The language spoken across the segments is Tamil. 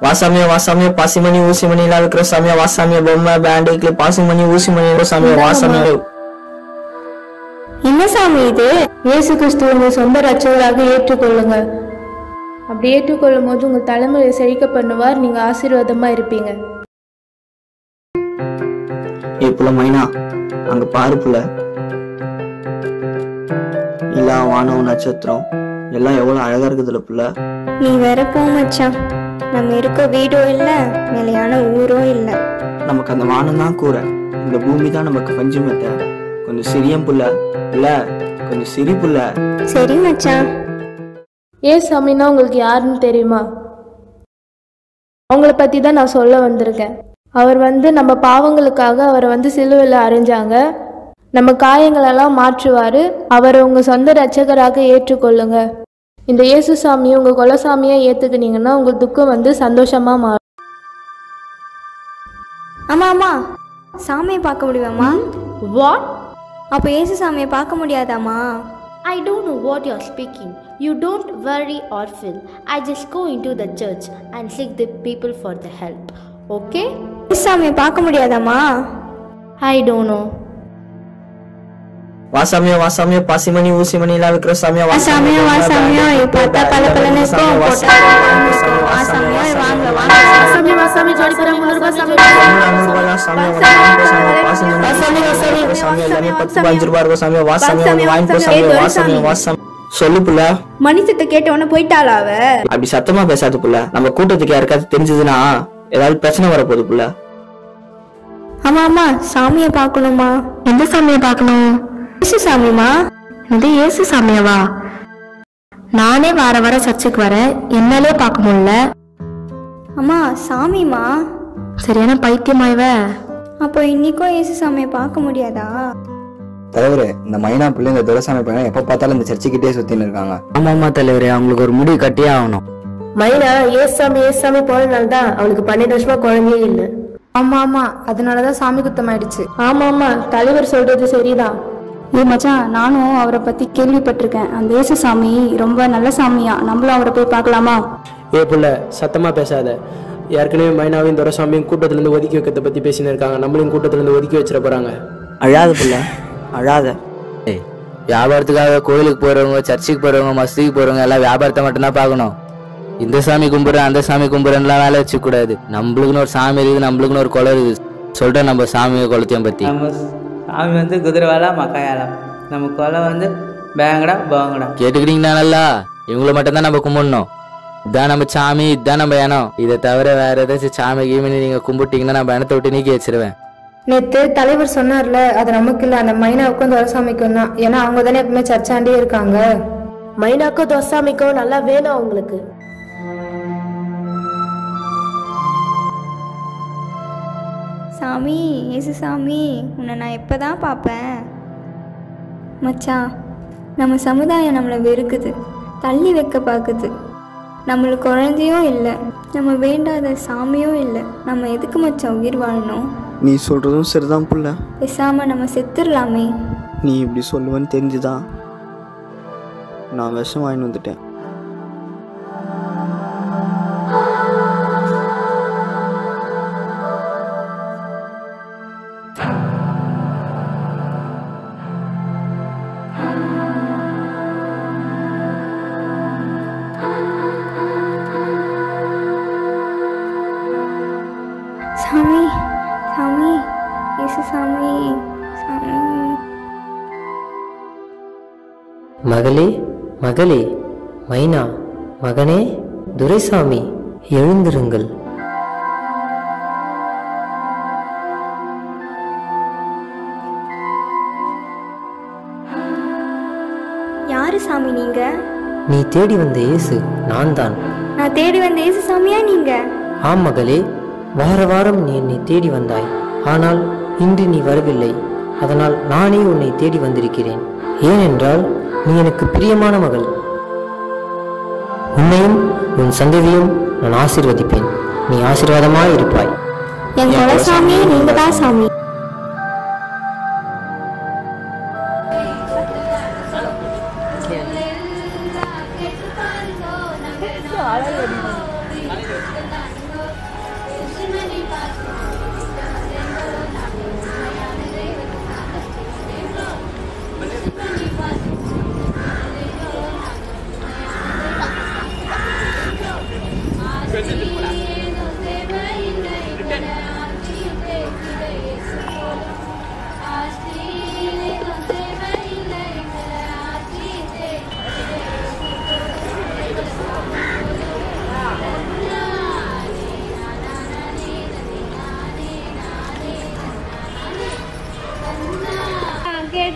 வாசாமியா வாசாமியா பாசிமணி ஊசிமணி எல்லாம் இருக்கிற சாமியா வாசாமியா பொம்மை பேண்டு கிளிப் பாசிமணி ஊசிமணி இருக்கிற சாமியா வாசாமியா என்ன சாமி இது இயேசு கிறிஸ்துவ உங்க சொந்த ரட்சகராக ஏற்றுக்கொள்ளுங்க அப்படி ஏற்றுக்கொள்ளும் போது உங்க தலைமுறையை செழிக்க பண்ணுவார் நீங்க ஆசீர்வாதமா இருப்பீங்க ஏ புள்ள மைனா அங்க பாரு புள்ள எல்லா வானம் நட்சத்திரம் எல்லாம் எவ்வளவு அழகா இருக்குதுல புள்ள நீ வேற போ மச்சான் நம்ம இருக்க வீடும் இல்ல நிலையான ஊரும் இல்ல நமக்கு அந்த வானம் தான் கூரை இந்த பூமி தான் நமக்கு பஞ்சு மெத்த கொஞ்சம் சிரியம் புள்ள புள்ள கொஞ்சம் சிரி புள்ள சரி மச்சான் ஏ சாமின்னா உங்களுக்கு யாருன்னு தெரியுமா அவங்கள பத்தி தான் நான் சொல்ல வந்திருக்கேன் அவர் வந்து நம்ம பாவங்களுக்காக அவரை வந்து சிலுவையில் அரைஞ்சாங்க நம்ம காயங்களெல்லாம் மாற்றுவார் அவரை உங்கள் சொந்த ரட்சகராக ஏற்றுக்கொள்ளுங்க இந்த இயேசு சாமியை உங்கள் குலசாமியை ஏற்றுக்கினீங்கன்னா உங்கள் துக்கம் வந்து சந்தோஷமாக மாறும் ஆமா ஆமா சாமியை பார்க்க முடியுமாம்மா What? அப்போ ஏசு சாமியை பார்க்க முடியாதாம்மா I don't know what you're speaking. You don't worry or feel. I just go into the church and seek the people for the help. Okay? ஏசு சாமியை பார்க்க முடியாதாம்மா I don't know. வாசாமியா வாசாமியா பாசிமணி ஊசிமணி எல்லாம் இருக்கிற சாமியா வாசாமியா, வாசாமியா, இப்ப பார்த்தா பளபளன்னு இருக்கும், போட்டா வாசாமியா, வாங்க, வாங்க. வாசாமி வாசாமி ஜோடி பெற முன்னூறு வாசாமி சொல்லு புள்ள மனுஷத்தை கேட்டவொன்னே போயிட்டாளா அவ அப்படி சத்தமா பேசாத புள்ள நம்ம கூட்டத்துக்கு யாருக்காவது தெரிஞ்சதுன்னா ஏதாவது பிரச்சனை வரப்போகுது புள்ள ஆமா ஆமா சாமியை பார்க்கணுமா எந்த சாமியை பார்க்கணும் ஏசு சாமிமா இது ஏசு சாமியாவா நானே வார வார சர்ச்சுக்கு வரேன் என்னாலே பார்க்க முடியல அம்மா சாமிமா சரியான பைத்தியமா இவ அப்போ இன்னைக்கும் ஏசு சாமியை பார்க்க முடியாதா தலைவரே இந்த மைனா பிள்ளை இந்த துரசாமி பையன் எப்ப பார்த்தாலும் இந்த சர்ச்சுக்கிட்டே சுத்தின்னு இருக்காங்க ஆமா ஆமா தலைவரே அவங்களுக்கு ஒரு முடிவு கட்டியே ஆகணும் மைனா ஏசாமி ஏசாமி போனதுனால தான் அவளுக்கு பன்னெண்டு வருஷமா குழந்தையே இல்லை ஆமா ஆமா அதனாலதான் சாமி குத்தம் ஆயிடுச்சு ஆமா ஆமா தலைவர் சொல்றது சரிதான் ஏ மச்சான் நானும் அவரை பத்தி கேள்விப்பட்டிருக்கேன் அந்த இயேசு சாமி ரொம்ப நல்ல சாமியா நம்மளும் அவரை போய் பார்க்கலாமா ஏ புள்ள சத்தமா பேசாத ஏற்கனவே மைனாவையும் துரசாமியும் கூட்டத்துல இருந்து ஒதுக்கி வைக்கிறத பத்தி பேசின்னு இருக்காங்க நம்மளையும் கூட்டத்துல இருந்து ஒதுக்கி வச்சிட போறாங்க அழாத புள்ள அழாத வியாபாரத்துக்காக கோயிலுக்கு போறவங்க சர்ச்சுக்கு போறவங்க மசூதிக்கு போறவங்க எல்லாம் வியாபாரத்தை மட்டும்தான் பார்க்கணும் இந்த சாமி கும்பிடுறேன் அந்த சாமி கும்பிடுறேன்லாம் வேலை வச்சுக்க கூடாது நம்மளுக்குன்னு ஒரு சாமி இருக்குது நம்மளுக்குன்னு ஒரு குலம் இருக்குது சொல்றேன் நம்ம சாமியை குலத்தையும் பத்தி நம்ம சாமி வந்து குதிரைவாலா மக்காயாலம் நம்ம கொலை வந்து பேங்கடா பாங்கடா கேட்டுக்கிட்டீங்கன்னா நல்லா இவங்கள மட்டும்தான் நம்ம கும்பிடணும் இதான் நம்ம சாமி இதான் நம்ம இனம் இதை தவிர வேற ஏதாச்சும் சாமி கீமினி நீங்க கும்பிட்டீங்கன்னா நம்ம இனத்தை விட்டு நீக்கி வச்சிருவேன் நேத்து தலைவர் சொன்னார்ல அது நமக்கு இல்ல அந்த மைனாவுக்கும் துரசாமிக்கும் தான் ஏன்னா அவங்க தானே எப்பவுமே சர்ச்சாண்டே இருக்காங்க மைனாக்கும் தொசாமிக்கும் நல்லா வேணும் அவங்களுக்கு சாமி ஏசு சாமி உன்னை நான் எப்பதான் பார்ப்பேன் மச்சான் நம்ம சமுதாயம் நம்மளை வெறுக்குது தள்ளி வைக்க பார்க்குது நம்மளுக்கு குழந்தையும் இல்லை நம்ம வேண்டாத சாமியும் இல்லை நம்ம எதுக்கு மச்சான் உயிர் வாழணும் நீ சொல்றதும் சரிதான் புள்ள பேசாம நம்ம செத்துடலாமே நீ இப்படி சொல்லுவேன்னு தெரிஞ்சுதான் நான் விஷம் வாங்கிட்டு வந்துட்டேன் சாமி சாமி ஏசு சாமி சாமி மகளே மகளே மைனா மகனே துரைசாமி எழுந்திருங்கள் யாரு சாமி நீங்க நீ தேடி வந்த இயேசு நான் தான் நான் தேடி வந்த ஏசு சாமியா நீங்க ஆம் மகளே வார வாரம் நீ என்னை தேடி வந்தாய் ஆனால் இன்று நீ வரவில்லை அதனால் நானே உன்னை தேடி வந்திருக்கிறேன் ஏனென்றால் நீ எனக்கு பிரியமான மகள் உன்னையும் உன் சந்ததியும் நான் ஆசீர்வதிப்பேன் நீ ஆசீர்வாதமாய் இருப்பாய் என் குலசாமி நீங்க தான் சாமி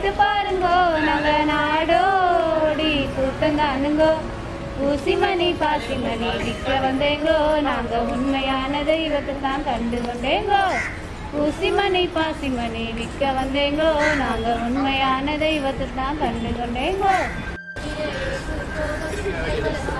கேட்டு பாருங்கோ நாங்க நாடோடி கூட்டம் தானுங்கோ ஊசிமணி பாசிமணி விற்க வந்தேங்கோ நாங்க உண்மையான தெய்வத்தை தான் கண்டு கொண்டேங்கோ ஊசிமணி பாசிமணி விற்க வந்தேங்கோ நாங்க உண்மையான தெய்வத்தை தான் கண்டு கொண்டேங்கோ